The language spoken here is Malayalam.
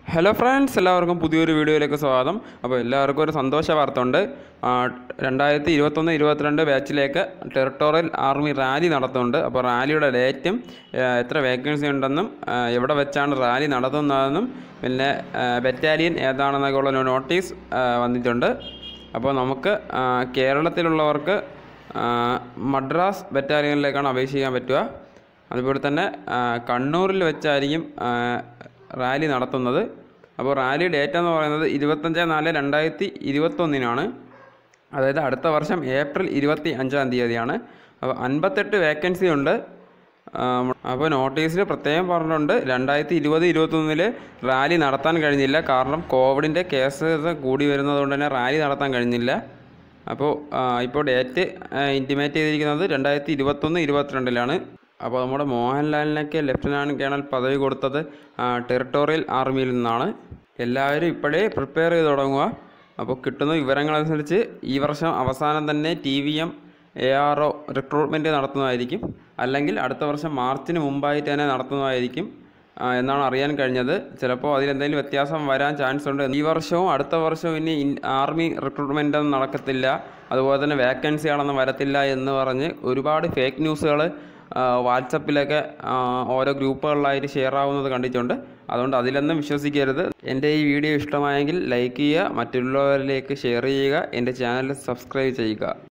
ഹലോ ഫ്രണ്ട്സ് എല്ലാവർക്കും പുതിയൊരു വീഡിയോയിലേക്ക് സ്വാഗതം അപ്പോൾ എല്ലാവർക്കും ഒരു സന്തോഷ വാർത്ത ഉണ്ട് ആ, രണ്ടായിരത്തി ഇരുപത്തൊന്ന് ഇരുപത്തിരണ്ട് ബാച്ചിലേക്ക് ടെറിട്ടോറിയൽ ആർമി റാലി നടത്തുന്നുണ്ട് അപ്പോൾ റാലിയുടെ ഡേറ്റും ആ, എത്ര വേക്കൻസി ഉണ്ടെന്നും ആ, എവിടെ വെച്ചാണ് റാലി നടത്തുന്നതെന്നും പിന്നെ ആ, ബറ്റാലിയൻ ഏതാണെന്നൊക്കെ ഉള്ള നോട്ടീസ് ആ, വന്നിട്ടുണ്ട് അപ്പോൾ നമുക്ക് ആ, കേരളത്തിലുള്ളവർക്ക് ആ, മദ്രാസ് ബറ്റാലിയനിലേക്കാണ് അപേക്ഷിക്കാൻ പറ്റുക അതുപോലെ തന്നെ ആ, കണ്ണൂരിൽ വെച്ചായിരിക്കും ആ, റാലി നടത്തുന്നത് അപ്പോൾ റാലി ഡേറ്റ് എന്ന് പറയുന്നത് ഇരുപത്തഞ്ച് നാല് രണ്ടായിരത്തി ഇരുപത്തൊന്നിനാണ് അതായത് അടുത്ത വർഷം ഏപ്രിൽ ഇരുപത്തി അഞ്ചാം തീയതിയാണ് അപ്പോൾ അൻപത്തെട്ട് വേക്കൻസി ഉണ്ട് ആം, അപ്പോൾ നോട്ടീസിൽ പ്രത്യേകം പറഞ്ഞിട്ടുണ്ട് രണ്ടായിരത്തി ഇരുപത് ഇരുപത്തൊന്നിൽ റാലി നടത്താൻ കഴിഞ്ഞില്ല കാരണം കോവിഡിൻ്റെ കേസസ് കൂടി വരുന്നതുകൊണ്ട് തന്നെ റാലി നടത്താൻ കഴിഞ്ഞില്ല അപ്പോൾ ആ, ഇപ്പോൾ ഡേറ്റ് ഇൻറ്റിമേറ്റ് ചെയ്തിരിക്കുന്നത് രണ്ടായിരത്തി ഇരുപത്തൊന്ന് ഇരുപത്തിരണ്ടിലാണ് അപ്പോൾ നമ്മുടെ മോഹൻലാലിനൊക്കെ ലെഫ്റ്റനൻറ്റ് കേണൽ പദവി കൊടുത്തത് ആ, ടെറിട്ടോറിയൽ ആർമിയിൽ നിന്നാണ് എല്ലാവരും ഇപ്പോഴേ പ്രിപ്പയർ ചെയ്ത് തുടങ്ങുക അപ്പോൾ കിട്ടുന്ന വിവരങ്ങളനുസരിച്ച് ഈ വർഷം അവസാനം തന്നെ T V M A R O recruitment നടത്തുന്നതായിരിക്കും അല്ലെങ്കിൽ അടുത്ത വർഷം മാർച്ചിന് മുമ്പായിട്ട് തന്നെ നടത്തുന്നതായിരിക്കും ആ, എന്നാണ് അറിയാൻ കഴിഞ്ഞത് ചിലപ്പോൾ അതിലെന്തെങ്കിലും വ്യത്യാസം വരാൻ ചാൻസ് ഉണ്ട് ഈ വർഷവും അടുത്ത വർഷവും ഇനി ഇൻ- ആർമി റിക്രൂട്ട്മെൻ്റ് ഒന്നും നടക്കത്തില്ല അതുപോലെ തന്നെ വേക്കൻസികളൊന്നും വരത്തില്ല എന്ന് പറഞ്ഞ് ഒരുപാട് ഫേക്ക് ന്യൂസുകൾ വാട്സപ്പിലൊക്കെ ആ, ഓരോ ഗ്രൂപ്പുകളിലായിട്ട് ഷെയർ ആവുന്നത് കണ്ടിട്ടുണ്ട് അതുകൊണ്ട് അതിലൊന്നും വിശ്വസിക്കരുത് എൻ്റെ ഈ വീഡിയോ ഇഷ്ടമായെങ്കിൽ ലൈക്ക് ചെയ്യുക മറ്റുള്ളവരിലേക്ക് ഷെയർ ചെയ്യുക എൻ്റെ ചാനൽ സബ്സ്ക്രൈബ് ചെയ്യുക